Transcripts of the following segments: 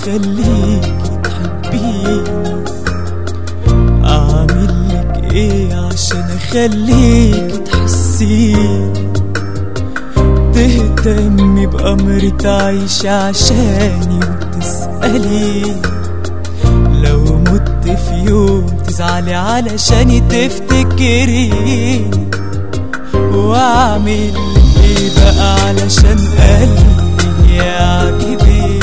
اخليكي تحبيني اعمل لك ايه عشان اخليكي تحسيني تهتمي بأمري تعيشي عشاني وتسألي لو مت في يوم تزعلي علشاني تفتكريني واعمل ايه بقى علشان قلبي يعجبك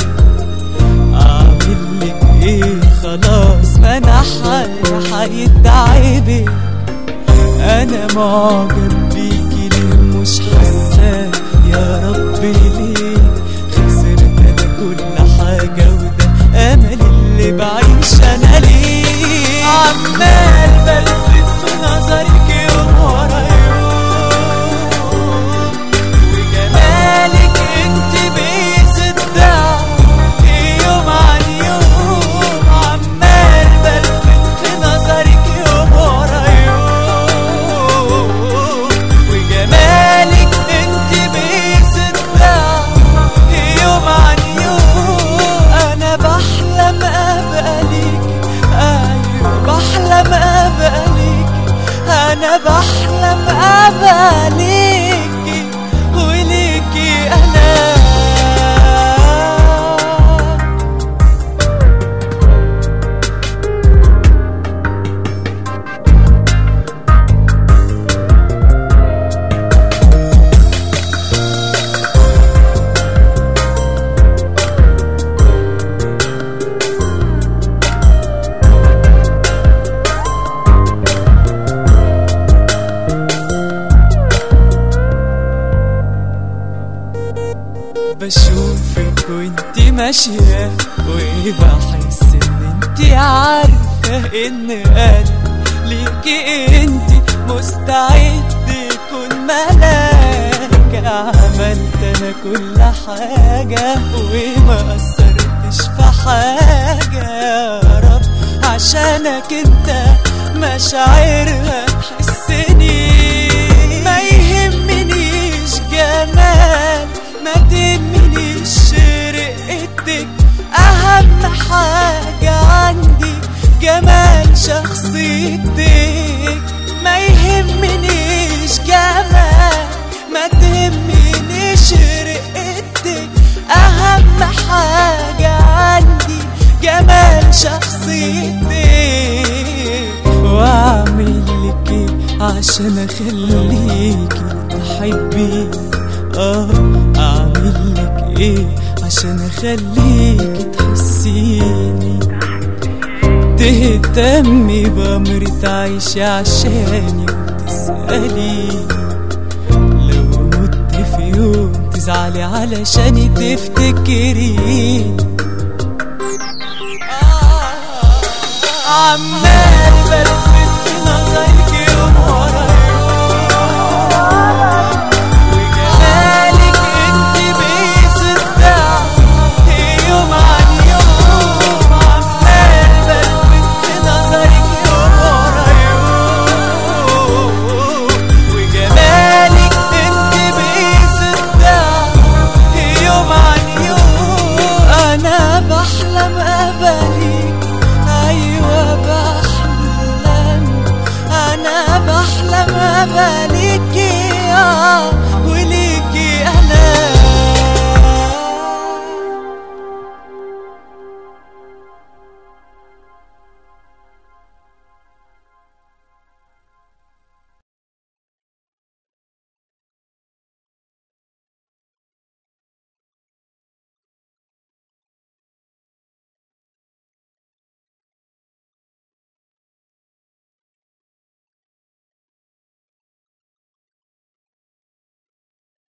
اعمل لك ايه خلاص ما انا حالي هيتعبك انا معجب بيكي ليه مش حاسه يا رب ليه خسرت انا كل حاجه وده امل اللي بعيش انا ليه عمال بلفت في نظرك يوم ورا يوم وجمالك انت بيزيد ضعف يوم عن يوم عمال بلفت في نظرك يوم ورا يوم وجمالك انت بيزيد ضعف يوم عن يوم انا بحلم ابقى ليك ايوه بحلم ابقى ليك انا بحلم ابقى ليكي وليكي انا بشوفك وانت ماشية وبحس ان انت عارفة ان انا ليكي انت مستعد يكون ملاك عملت انا كل حاجة وما اثرتش في حاجة يا رب عشانك انت مشاعرها تحسني ما يهمنيش جمال ما تهمنيش رقتك اهم حاجة عندي جمال شخصيتك ما يهمنيش جمال ما تهمنيش رقتك اهم حاجة عندي جمال شخصيتك واعمل لك ايه عشان اخليكي تحبيني اه اعمل لك ايه عشان اخليكي تحسيني تهتمي بأمري تعيشي عشاني وتسألي لو مت في يوم تزعلي علشاني تفتكريني آه، عمال